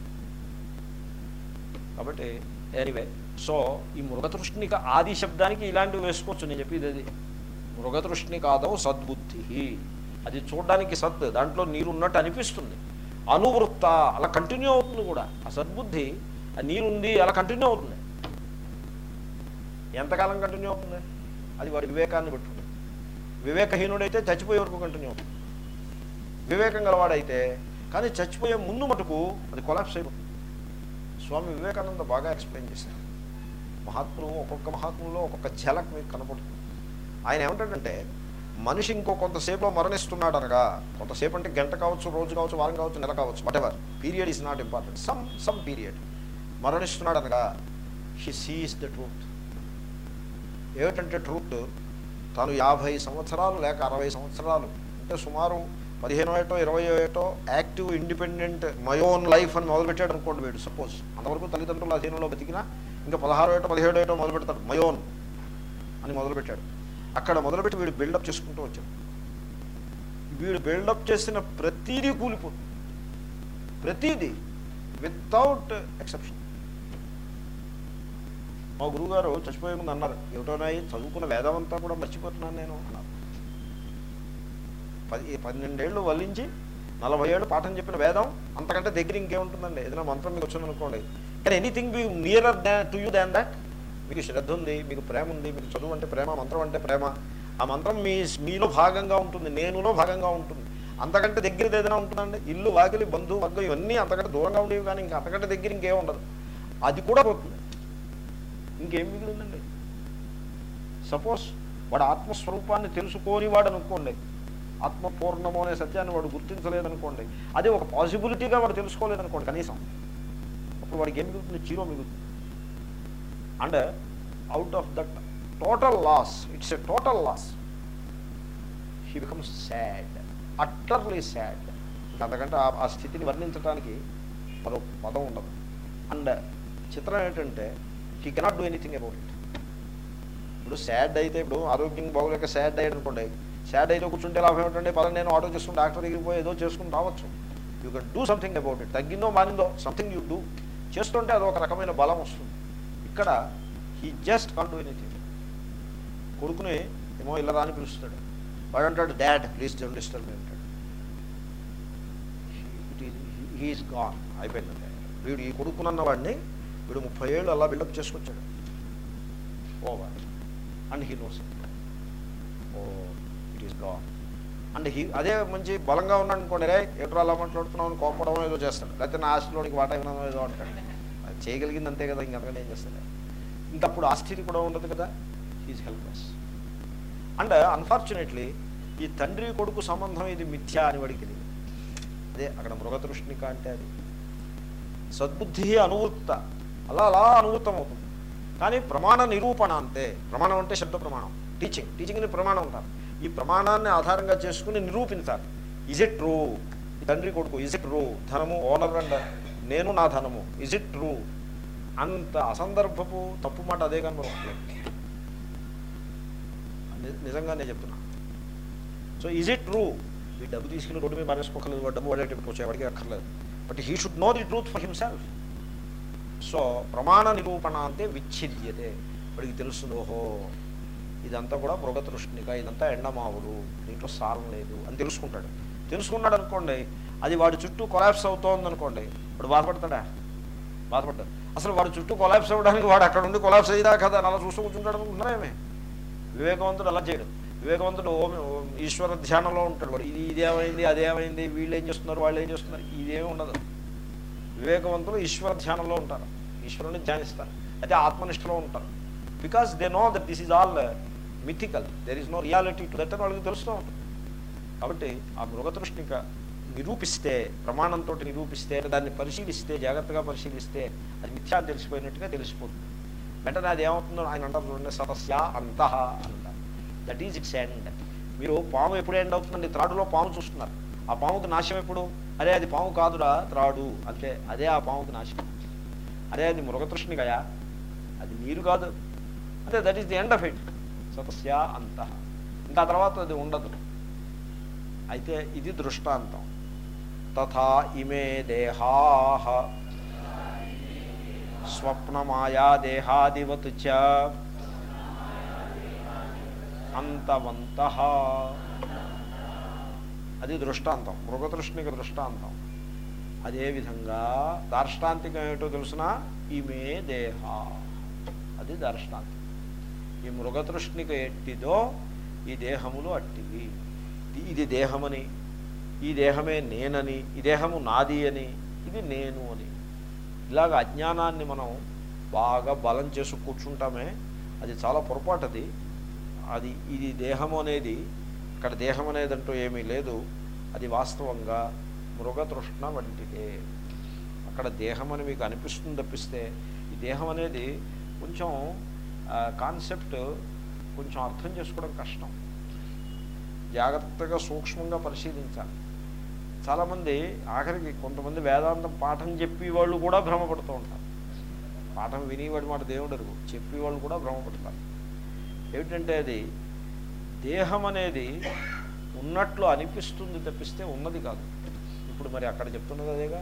కాబట్టి ఎనీవే సో ఈ మృగతృష్ణిక ఆది శబ్దానికి ఇలాంటివి వేసుకోవచ్చు నేను చెప్పేది అది మృగతృష్ణిక ఆదవు సద్బుద్ధి అది చూడడానికి సత్ దాంట్లో నీరు ఉన్నట్టు అనిపిస్తుంది అనువృత్త అలా కంటిన్యూ అవుతుంది కూడా ఆ సద్బుద్ధి ఆ నీరుంది అలా కంటిన్యూ అవుతుంది ఎంతకాలం కంటిన్యూ అవుతుంది అది వాడి వివేకాన్ని బట్టి ఉంటుంది. వివేకహీనుడైతే చచ్చిపోయే వరకు కంటిన్యూ అవుతుంది వివేకం గలవాడైతే కానీ చచ్చిపోయే ముందు మటుకు అది కొలాప్స్ అయిపోతుంది స్వామి వివేకానంద బాగా ఎక్స్ప్లెయిన్ చేశారు మహాత్ములు ఒక్కొక్క మహాత్ముల్లో ఒక్కొక్క ఝలక్ మీకు కనపడుతుంది ఆయన ఏమంటాడంటే మనిషి ఇంకో కొంతసేపులో మరణిస్తున్నాడు అనగా కొంతసేపు అంటే గంట కావచ్చు రోజు కావచ్చు వారం కావచ్చు నెల కావచ్చు whatever period is not important some some period మరణిస్తున్నాడు అనగా హీ సీస్ ద ట్రూత్ ఏమిటంటే ట్రూత్ తాను యాభై సంవత్సరాలు లేక అరవై సంవత్సరాలు అంటే సుమారు పదిహేనో ఏటో ఇరవై ఏటో active independent my own life అని మొదలుపెట్టాడు అనుకోండి వీడు సపోజ్ అంతవరకు తల్లిదండ్రుల అధీనంలో బతికినా ఇంకా పదహారో ఏటో పదిహేడో ఏటో మొదలు పెడతాడు మై ఓన్ అని మొదలుపెట్టాడు అక్కడ మొదలుపెట్టి వీడు బిల్డప్ చేసుకుంటూ వచ్చాడు వీడు బిల్డప్ చేసిన ప్రతీదీ కూలిపోతుంది ప్రతీదీ వితౌట్ ఎక్సెప్షన్ మా గురువుగారు చచ్చిపోయే ముందు అన్నారు ఏమిటోనాయి చదువుకున్న వేదం అంతా కూడా మర్చిపోతున్నాను నేను అన్నారు పది పన్నెండేళ్ళు వల్లించి నలభై ఏళ్ళు పాఠం చెప్పిన వేదం అంతకంటే దగ్గర ఇంకేముంటుందండి ఏదైనా మంత్రం మీకు వచ్చింది అనుకోండి కానీ anything be nearer the to you than that మీకు శ్రద్ధ ఉంది మీకు ప్రేమ ఉంది మీకు చదువు అంటే ప్రేమ మంత్రం అంటే ప్రేమ ఆ మంత్రం మీ మీలో భాగంగా ఉంటుంది నేనులో భాగంగా ఉంటుంది అంతకంటే దగ్గరది ఏదైనా ఉంటుందండి ఇల్లు వాకిలి బంధువు వర్గం ఇవన్నీ అంతకంటే దూరంగా ఉండేవి కానీ ఇంకా అంతకంటే దగ్గర ఇంకేం ఉండదు అది కూడా పోతుంది ఇంకేం మిగిలిందండి సపోజ్ వాడు ఆత్మస్వరూపాన్ని తెలుసుకోని వాడు అనుకోండి ఆత్మపూర్ణము అనే సత్యాన్ని వాడు గుర్తించలేదనుకోండి అది ఒక పాసిబిలిటీగా వాడు తెలుసుకోలేదనుకోండి కనీసం అప్పుడు వాడికి ఏం మిగులుతుంది జీరో మిగులుతుంది and out of that total loss it's a total loss he becomes sad utterly sad అంతకంటే ఆ- ఆ స్థితిని వర్ణించడానికి మరో పదం ఉండదు అండ్ చిత్రం ఏంటంటే he cannot do anything about it ఇప్పుడు సాడ్ అయితే ఇప్పుడు ఆరోగ్యం బాగోలేక సాడ్ అయ్యాడు అనుకోండి సాడ్ అయితే కూర్చుంటే లాభం ఏమిటంటే పదం నేను ఆటో చేసుకుని డాక్టర్ దగ్గరికి పోయి ఏదో చేసుకుని రావచ్చు you can do something about it తగ్గిందో మారిందో సంథింగ్ యూ డూ చేస్తుంటే అది ఒక రకమైన బలం వస్తుంది ఇక్కడ he just can't do anything కొడుకుని ఏమో ఇలా రాని పిలుస్తాడు వాడు అంటాడు dad please don't disturb me అంటాడు హీఈస్ గాన్ అయిపోయిందంటే వీడు ఈ కొడుకునన్న వాడిని వీడు ముప్పై ఏళ్ళు అలా బిల్డప్ చేసుకొచ్చాడు over and he knows oh it is gone and he అదే మంచి బలంగా ఉన్నాడు అనుకోండి రే ఎటు అలా మాట్లాడుతున్నావు అని కోపడం ఏదో చేస్తాడు లేకపోతే నా ఆస్తిలోనికి వాటా వినడం ఏదో అంటాడు అది చేయగలిగింది అంతే కదా ఇంకంతకన్నా ఏం చేస్తాడు ఇంకప్పుడు ఆస్తి కూడా ఉండదు కదా హీస్ హెల్ప్లెస్ అండ్ అన్ఫార్చునేట్లీ ఈ తండ్రి కొడుకు సంబంధం ఇది మిథ్యా అని వాడికి తెలియదు అదే అక్కడ మృగతృష్ణిక అంటే అది సద్బుద్ధి అనువృత్త అలా అలా అనువృత్తం అవుతుంది కానీ ప్రమాణ నిరూపణ అంతే ప్రమాణం అంటే శబ్ద ప్రమాణం టీచింగ్ టీచింగ్ని ప్రమాణం అంటారు ఈ ప్రమాణాన్ని ఆధారంగా చేసుకుని నిరూపించాలి ఇజ్ ఇట్ ట్రూ తండ్రి కొడుకు ఇజ్ ఇట్ ట్రూ ధనము ఓనర్ అండ్ నేను నా ధనము ఇజ్ ఇట్ ట్రూ అంత అసందర్భపు తప్పు మాట అదే కానీ మనం అనలేం. ని- నిజంగానే చెప్తున్నా సో ఈజ్ ఇట్ ట్రూ ఈ డబ్బు తీసుకుని రోడ్డు మీద మారేసుకోకలేదు వాడు డబ్బు వాడేటి వచ్చేవాడికి అక్కర్లేదు but he should know the truth for himself so ప్రమాణ నిరూపణ అంటే విచ్ఛిద్యతే వాడికి తెలుస్తుంది ఓహో ఇదంతా కూడా మృగతృష్ణిక ఇదంతా ఎండమావుడు దీంట్లో సారం లేదు అని తెలుసుకుంటాడు తెలుసుకున్నాడు అనుకోండి అది వాడి చుట్టూ కొలాప్స్ అవుతోంది అనుకోండి వాడు బాధపడతాడా బాధపడ్డాడు అసలు వాడు చుట్టూ కొలాప్స్ అవ్వడానికి వాడు అక్కడ ఉండి కొలాప్స్ అయ్యేదా కదా అలా చూస్తూ కూర్చుంటాడు అనుకుంటున్నారేమే వివేకవంతుడు అలా చేయడు వివేకవంతుడు ఓం ఓం ఈశ్వర ధ్యానంలో ఉంటాడు వాడు ఇది ఇదేమైంది అదేమైంది వీళ్ళు ఏం చేస్తున్నారు వాళ్ళు ఏం చేస్తున్నారు ఇదేమి ఉండదు వివేకవంతులు ఈశ్వర ధ్యానంలో ఉంటారు ఈశ్వరుని ధ్యానిస్తారు అయితే ఆత్మనిష్టలో ఉంటారు because they know that this is all mythical there is no reality to that అని వాళ్ళకి తెలుస్తూ ఉంటుంది కాబట్టి ఆ మృగతృష్ణిక నిరూపిస్తే ప్రమాణంతో నిరూపిస్తే దాన్ని పరిశీలిస్తే జాగ్రత్తగా పరిశీలిస్తే అది మిథ్యా అని తెలిసిపోయినట్టుగా తెలిసిపోతుంది వెంటనే అది ఏమవుతుందో ఆయన అంటారు చూడండి సతస్య అంతః అంటారు దట్ ఈజ్ ఇట్స్ ఎండ్ మీరు పాము ఎప్పుడు ఎండ్ అవుతుందండి త్రాడులో పాము చూస్తున్నారు ఆ పాముకి నాశం ఎప్పుడు అరే అది పాము కాదురా త్రాడు అంతే అదే ఆ పాముకి నాశనం అరే అది మృగతృష్ణికయా అది నీరు కాదు అంటే that is the end of it సతస్య అంతః ఇంకా ఆ తర్వాత అది ఉండదు అయితే ఇది దృష్టాంతం తథా ఇమే దేహా స్వప్నమాయా దేహాదివత్ చ అంతవంత అది దృష్టాంతం మృగతృష్ణిక దృష్టాంతం అదేవిధంగా దార్ష్టాంతికం ఏమిటో తెలుసిన ఇమే దేహ అది దార్ష్టాంతికం ఈ మృగతృష్ణిక ఎట్టిదో ఈ దేహములు అట్టివి ఇది- ఇది దేహమని ఈ దేహమే నేనని ఈ దేహము నాది అని ఇది నేను అని ఇలాగ అజ్ఞానాన్ని మనం బాగా బలం చేసి కూర్చుంటామే అది చాలా పొరపాటు అది అది ఇది దేహము అనేది ఇక్కడ దేహం అనేదంటూ ఏమీ లేదు అది వాస్తవంగా మృగతృష్ణ వంటిదే అక్కడ దేహం అని మీకు అనిపిస్తుంది తప్పిస్తే ఈ దేహం అనేది కొంచెం కాన్సెప్ట్ కొంచెం అర్థం చేసుకోవడం కష్టం జాగ్రత్తగా సూక్ష్మంగా పరిశీలించాలి చాలామంది ఆఖరికి కొంతమంది వేదాంతం పాఠం చెప్పి వాళ్ళు కూడా భ్రమపడుతూ ఉంటారు పాఠం వినేవాడి మాట దేవుడు అరుగు చెప్పి వాళ్ళు కూడా భ్రమపడతారు ఏమిటంటే అది దేహం అనేది ఉన్నట్లు అనిపిస్తుంది తప్పిస్తే ఉన్నది కాదు ఇప్పుడు మరి అక్కడ చెప్తున్నది అదేగా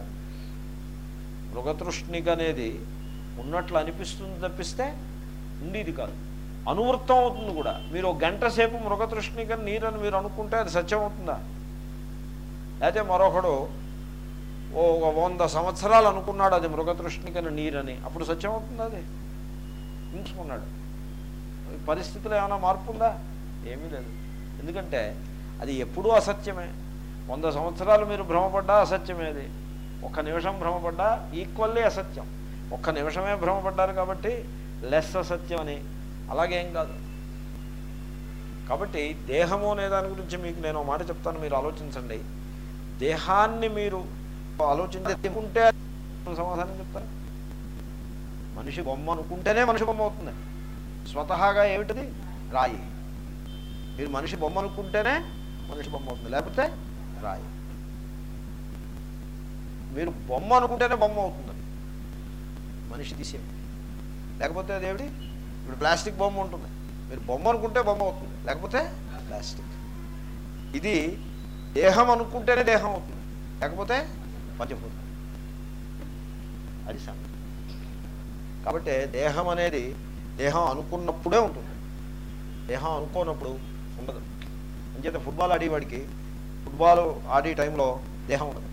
మృగతృష్ణిక అనేది ఉన్నట్లు అనిపిస్తుంది తప్పిస్తే ఉండేది కాదు అనువృత్తం అవుతుంది కూడా మీరు ఒక గంట సేపు మృగతృష్ణిక నీరని మీరు అనుకుంటే అది సత్యం అవుతుందా లేకపోతే మరొకడు ఓ ఒక వంద సంవత్సరాలు అనుకున్నాడు అది మృగతృష్ణికని నీరని అప్పుడు సత్యం అవుతుందా అది ఉంచుకున్నాడు ఈ పరిస్థితిలో ఏమైనా మార్పు ఉందా ఏమీ లేదు ఎందుకంటే అది ఎప్పుడూ అసత్యమే వంద సంవత్సరాలు మీరు భ్రమపడ్డా అసత్యమే అది ఒక్క నిమిషం భ్రమపడ్డా ఈక్వల్లీ అసత్యం ఒక్క నిమిషమే భ్రమపడ్డారు కాబట్టి లెస్ అసత్యం అని అలాగేం కాదు కాబట్టి దేహము అనే దాని గురించి మీకు నేను ఒక మాట చెప్తాను మీరు ఆలోచించండి దేహాన్ని మీరు ఆలోచించుకుంటే సమాధానం చెప్తారు మనిషి బొమ్మ అనుకుంటేనే మనిషి బొమ్మ అవుతుంది స్వతహాగా ఏమిటిది రాయి మీరు మనిషి బొమ్మ అనుకుంటేనే మనిషి బొమ్మ అవుతుంది లేకపోతే రాయి మీరు బొమ్మ అనుకుంటేనే బొమ్మ అవుతుందండి మనిషి తీసేయండి లేకపోతే అదేమిటి ఇప్పుడు ప్లాస్టిక్ బొమ్మ ఉంటుంది మీరు బొమ్మ అనుకుంటే బొమ్మ అవుతుంది లేకపోతే ప్లాస్టిక్ ఇది దేహం అనుకుంటేనే దేహం అవుతుంది లేకపోతే పంచభూతం అది సంగతి కాబట్టి దేహం అనేది దేహం అనుకున్నప్పుడే ఉంటుంది దేహం అనుకోనప్పుడు ఉండదు అంచేత ఫుట్బాల్ ఆడేవాడికి ఫుట్బాల్ ఆడే టైంలో దేహం ఉండదు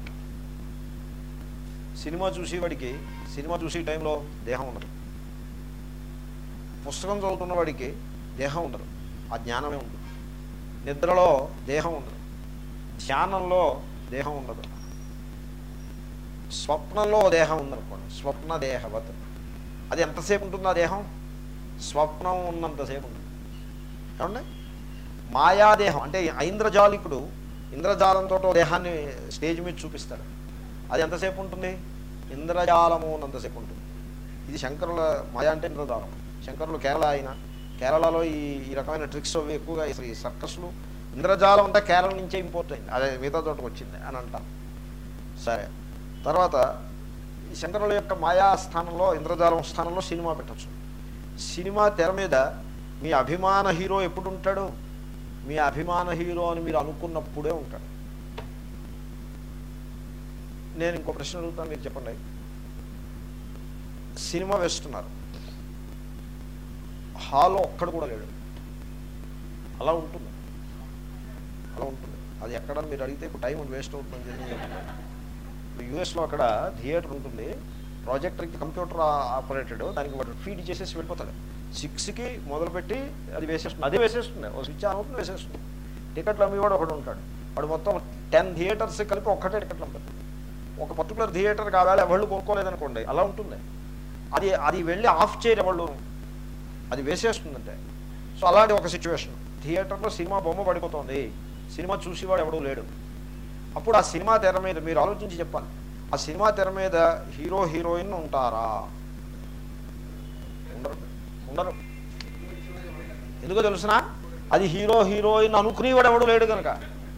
సినిమా చూసేవాడికి సినిమా చూసే టైంలో దేహం ఉండదు పుస్తకం చదువుతున్న వాడికి దేహం ఉండదు ఆ జ్ఞానమే ఉండదు నిద్రలో దేహం ఉండదు ధ్యానంలో దేహం ఉండదు స్వప్నంలో ఓ దేహం ఉందనుకోండి స్వప్న దేహవత్ అది ఎంతసేపు ఉంటుంది ఆ దేహం స్వప్నం ఉన్నంతసేపు ఉంటుంది ఏమండి మాయాదేహం అంటే ఐంద్రజాలికుడు ఇంద్రజాలంతో ఓ దేహాన్ని స్టేజ్ మీద చూపిస్తాడు అది ఎంతసేపు ఉంటుంది ఇంద్రజాలము ఉన్నంతసేపు ఉంటుంది ఇది శంకరుల మాయా అంటే ఇంద్రజాలం శంకరులు కేరళ అయిన కేరళలో ఈ ఈ రకమైన ట్రిక్స్ అవి ఎక్కువగా అసలు ఈ సర్కస్లు ఇంద్రజాలం అంటే కేరళ నుంచే ఇంపోర్ట్ అయింది అదే మిగతా చోటకు వచ్చింది అని అంటారు సరే తర్వాత ఈ శంకరుల యొక్క మాయా స్థానంలో ఇంద్రజాలం స్థానంలో సినిమా పెట్టచ్చు సినిమా తెర మీద మీ అభిమాన హీరో ఎప్పుడు ఉంటాడు మీ అభిమాన హీరో అని మీరు అనుకున్నప్పుడే ఉంటాడు నేను ఇంకో ప్రశ్న అడుగుతాను మీరు చెప్పండి సినిమా వేస్తున్నారు హాల్లో ఒక్కడు కూడా లేడు అలా ఉంటుంది అలా ఉంటుంది అది ఎక్కడ మీరు అడిగితే ఇప్పుడు టైం వేస్ట్ అవుతుందని చెప్పి నేను చెప్తున్నాను. ఇప్పుడు యూఎస్లో అక్కడ థియేటర్ ఉంటుంది ప్రాజెక్టర్కి కంప్యూటర్ ఆపరేటెడ్ దానికి వాడు ఫీడ్ చేసేసి వెళ్ళిపోతాడు సిక్స్కి మొదలుపెట్టి అది వేసేస్తుంది అదే వేసేస్తుంది ఒక స్విచ్ ఆన్ అవుతుంది వేసేస్తుంది టికెట్లు అమ్మేవాడు ఒకడు ఉంటాడు వాడు మొత్తం టెన్ థియేటర్స్ కలిపి ఒక్కటే టికెట్లు అమ్ముతాడు ఒక పర్టికులర్ థియేటర్ కావాలి ఎవళ్ళు కొనుక్కోలేదనుకోండి అలా ఉంటుంది అది అది వెళ్ళి ఆఫ్ చేయరు ఎవళ్ళు అది వేసేస్తుందంటే సో అలాంటి ఒక సిచ్యువేషన్ థియేటర్లో సినిమా బొమ్మ పడిపోతుంది సినిమా చూసేవాడు ఎవడూ లేడు అప్పుడు ఆ సినిమా తెర మీద మీరు ఆలోచించి చెప్పాలి ఆ సినిమా తెర మీద హీరో హీరోయిన్ ఉంటారా ఉండరు ఉండరు ఎందుకో తెలుసునా అది హీరో హీరోయిన్ అనుకునేవాడు ఎవడు లేడు కనుక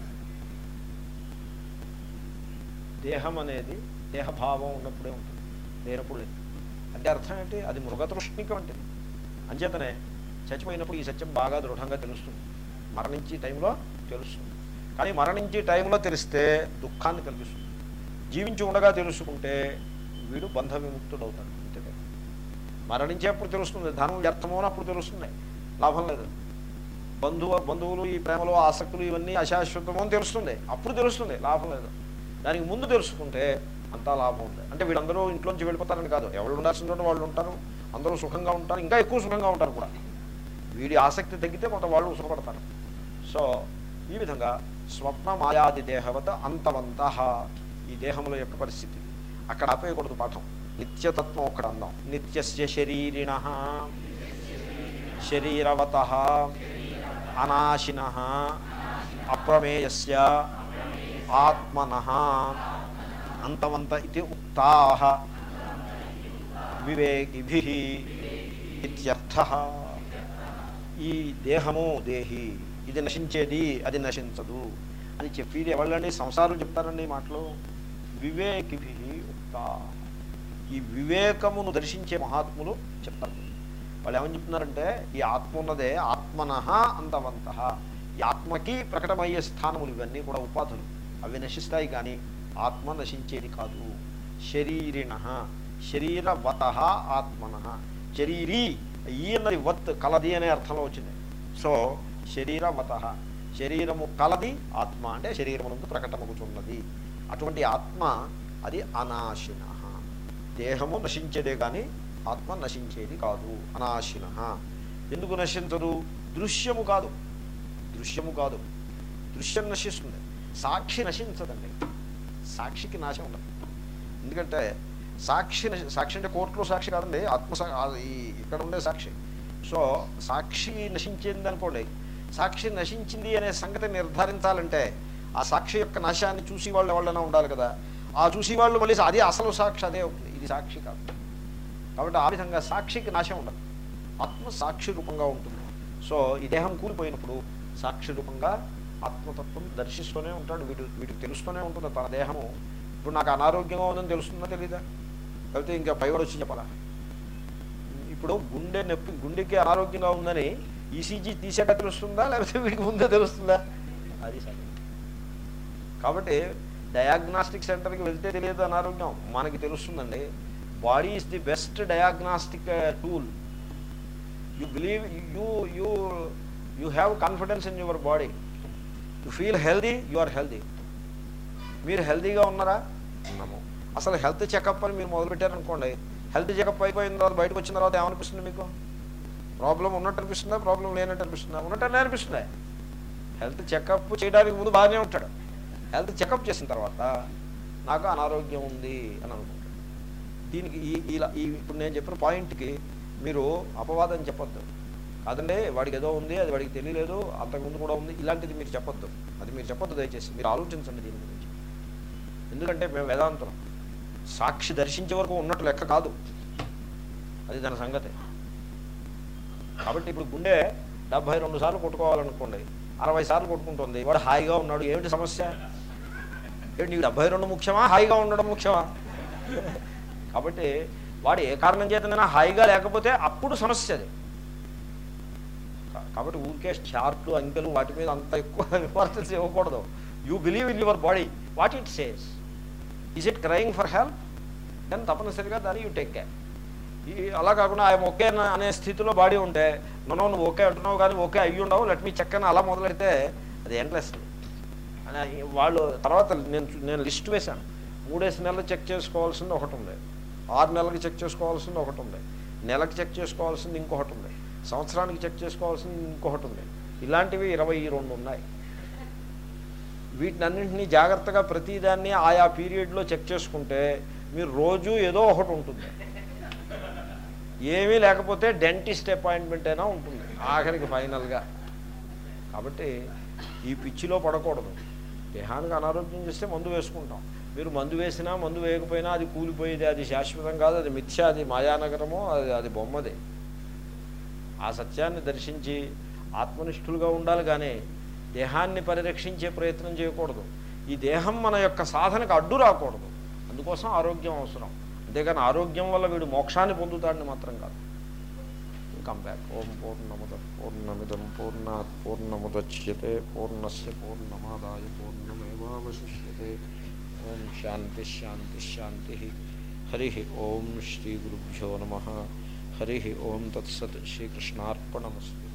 దేహం అనేది దేహభావం ఉన్నప్పుడే ఉంటుంది లేనప్పుడు లేదు అంటే అర్థం ఏంటి అది మృగతృష్ణికం అంటే అంచేతనే చచ్చిపోయినప్పుడు ఈ సత్యం బాగా దృఢంగా తెలుస్తుంది మరణించే టైంలో తెలుస్తుంది కానీ మరణించే టైంలో తెలిస్తే దుఃఖాన్ని కలిగిస్తుంది జీవించి ఉండగా తెలుసుకుంటే వీడు బంధ విముక్తుడు అవుతాడు అంతే మరణించేప్పుడు తెలుస్తుంది ధనం వ్యర్థమో అని అప్పుడు తెలుస్తుంది లాభం లేదు బంధువు బంధువులు ఈ ప్రేమలు ఆసక్తులు ఇవన్నీ అశాశ్వతమో అని తెలుస్తుంది అప్పుడు తెలుస్తుంది లాభం లేదు దానికి ముందు తెలుసుకుంటే అంతా లాభం ఉంది అంటే వీళ్ళందరూ ఇంట్లోంచి వెళ్ళిపోతారని కాదు ఎవరు ఉండాల్సిన చోట వాళ్ళు ఉంటారు అందరూ సుఖంగా ఉంటారు ఇంకా ఎక్కువ సుఖంగా ఉంటారు కూడా వీడి ఆసక్తి తగ్గితే కొంత వాళ్ళు సుఖపడతారు సో ఈ విధంగా స్వప్న మాయాది దేహవత అంతవంత ఈ దేహముల యొక్క పరిస్థితి అక్కడ ఆపేయకూడదు పాఠం నిత్యతత్వం ఒకటి అందాం నిత్యస్య శరీరిణ శరీరవత అనాశిన అప్రమేయస్య ఆత్మన అంతవంత ఇది ఉక్తా వివేకిభి ఇత్యర్థ ఈ దేహము దేహి ఇది నశించేది అది నశించదు అని చెప్పేది ఎవళ్ళండి సంసారం చెప్తారండి ఈ మాటలు వివేకిభి ఉక్త ఈ వివేకమును దర్శించే మహాత్ములు చెప్తారు వాళ్ళు ఏమని చెప్తున్నారంటే ఈ ఆత్మ ఉన్నదే ఆత్మన అంతవంత ఈ ఆత్మకి ప్రకటమయ్యే స్థానములు ఇవన్నీ కూడా ఉపాధులు అవి నశిస్తాయి కానీ ఆత్మ నశించేది కాదు శరీరిణ శరీరవత ఆత్మన శరీరీ ఈ అన్నది వత్ కలది అనే అర్థంలో వచ్చింది సో శరీరవత శరీరము కలది ఆత్మ అంటే శరీరమునందు ప్రకటమగుచున్నది అటువంటి ఆత్మ అది అనాశిన దేహము నశించేదే కానీ ఆత్మ నశించేది కాదు అనాశిన ఎందుకు నశించదు దృశ్యము కాదు దృశ్యము కాదు దృశ్యం నశిస్తుంది సాక్షి నశించదండి సాక్షికి నాశం ఉండదు ఎందుకంటే సాక్షి నశి- సాక్షి అంటే కోర్టులో సాక్షి కాదండి ఆత్మ సా- ఆ ఈ ఇక్కడ ఉండే సాక్షి సో సాక్షి నశించింది అనుకోండి సాక్షి నశించింది అనే సంగతి నిర్ధారించాలంటే ఆ సాక్షి యొక్క నాశాన్ని చూసి వాళ్ళు ఎవరైనా ఉండాలి కదా ఆ చూసి వాళ్ళు మళ్ళీ అది అసలు సాక్షి అదే అవుతుంది ఇది సాక్షి కాదు కాబట్టి ఆ విధంగా సాక్షికి నాశం ఉండదు ఆత్మ సాక్షి రూపంగా ఉంటుంది సో ఈ దేహం కూలిపోయినప్పుడు సాక్షి రూపంగా ఆత్మతత్వం దర్శిస్తూనే ఉంటాడు వీటి వీటికి తెలుస్తూనే ఉంటుంది తన దేహము ఇప్పుడు నాకు అనారోగ్యంగా ఉందని తెలుస్తుందా తెలీదా లేకపోతే ఇంకా పైవాడు వచ్చి చెప్పాలా ఇప్పుడు గుండె నొప్పి గుండెకి అనారోగ్యంగా ఉందని ఈసీజీ తీసాక తెలుస్తుందా లేకపోతే వీడికి ముందే తెలుస్తుందా అది సంగతి కాబట్టి డయాగ్నాస్టిక్ సెంటర్కి వెళ్తే తెలియదు అనారోగ్యం మనకి తెలుస్తుందండి body is the best diagnostic tool you believe you you you have confidence in your body you feel healthy you are healthy మీరు హెల్దీగా ఉన్నారా ఉన్నాము అసలు హెల్త్ చెకప్ అని మీరు మొదలుపెట్టారనుకోండి హెల్త్ చెకప్ అయిపోయిన తర్వాత బయటకు వచ్చిన తర్వాత ఏమనిపిస్తుంది మీకు ప్రాబ్లం ఉన్నట్టు అనిపిస్తుందా ప్రాబ్లం లేనట్టు అనిపిస్తుందా ఉన్నట్టు అనిపిస్తుందా హెల్త్ చెకప్ చేయడానికి ముందు బాగానే ఉంటాడు హెల్త్ చెకప్ చేసిన తర్వాత నాకు అనారోగ్యం ఉంది అని అనుకుంటాడు దీనికి ఈ ఇలా ఈ ఇప్పుడు నేను చెప్పిన పాయింట్కి మీరు అపవాదం చెప్పొద్దు కాదండి వాడికి ఏదో ఉంది అది వాడికి తెలియలేదు అంతకుముందు కూడా ఉంది ఇలాంటిది మీరు చెప్పొద్దు అది మీరు చెప్పొద్దు దయచేసి మీరు ఆలోచించండి దీని గురించి ఎందుకంటే మేము వేదాంతం సాక్షి దర్శించే వరకు ఉన్నట్టు లెక్క కాదు అది దాని సంగతి కాబట్టి ఇప్పుడు గుండె డెబ్బై రెండు సార్లు కొట్టుకోవాలనుకోండి అరవై సార్లు కొట్టుకుంటుంది వాడు హాయిగా ఉన్నాడు ఏమిటి సమస్య ఏంటి నీకు డెబ్బై రెండు ముఖ్యమా హాయిగా ఉండడం ముఖ్యమా కాబట్టి వాడు ఏ కారణం చేతనైనా హాయిగా లేకపోతే అప్పుడు సమస్య అది కా- కాబట్టి ఊరికే చార్ట్లు అంకెలు వాటి మీద అంత ఎక్కువ ఇంపార్టెన్స్ ఇవ్వకూడదు you believe in your body what it says is it crying for help then తప్పనిసరిగా దాన్ని యూ టేక్ కేర్ ఈ అలా కాకుండా ఆయన ఓకే అన్న- అనే స్థితిలో బాడీ ఉంటే నన్ను నువ్వు ఓకే అంటున్నావు కానీ ఓకే అయ్యి ఉండవు లెట్ మీ చెక్ అని అలా మొదలెడితే అది ఎండ్లెస్ అని వాళ్ళు తర్వాత నేను చూ- నేను లిస్ట్ వేశాను మూడేసి నెలలు చెక్ చేసుకోవాల్సింది ఒకటి ఉంది ఆరు నెలలకి చెక్ చేసుకోవాల్సింది ఒకటి ఉంది నెలకి చెక్ చేసుకోవాల్సింది ఇంకొకటి ఉంది సంవత్సరానికి చెక్ చేసుకోవాల్సింది ఇంకొకటి ఉంది ఇలాంటివి ఇరవై రెండు ఉన్నాయి వీటినన్నింటినీ జాగ్రత్తగా ప్రతిదాన్ని ఆయా పీరియడ్లో చెక్ చేసుకుంటే మీరు రోజు ఏదో ఒకటి ఉంటుంది ఏమీ లేకపోతే డెంటిస్ట్ అపాయింట్మెంట్ అయినా ఉంటుంది ఆఖరికి ఫైనల్గా కాబట్టి ఈ పిచ్చిలో పడకూడదు దేహానికి అనారోగ్యం చేస్తే మందు వేసుకుంటాం మీరు మందు వేసినా మందు వేయకపోయినా అది కూలిపోయేది అది శాశ్వతం కాదు అది మిథ్య అది మాయానగరము అది అది బొమ్మది ఆ సత్యాన్ని దర్శించి ఆత్మనిష్ఠులుగా ఉండాలి కానీ దేహాన్ని పరిరక్షించే ప్రయత్నం చేయకూడదు ఈ దేహం మన యొక్క సాధనకు అడ్డు రాకూడదు అందుకోసం ఆరోగ్యం అవసరం అంతేగాని ఆరోగ్యం వల్ల వీడు మోక్షాన్ని పొందుతాడని మాత్రం కాదు కమ్ బ్యాక్ ఓం పూర్ణముద పూర్ణమిదం పూర్ణాత్ పూర్ణముద్యతే పూర్ణస్ పూర్ణమాదాయ పూర్ణమేవాశిష్యతే ఓం శాంతి శాంతి శాంతి హరి ఓం శ్రీ గురుభ్యో నమ హరి ఓం తత్సత్ శ్రీకృష్ణార్పణమస్తు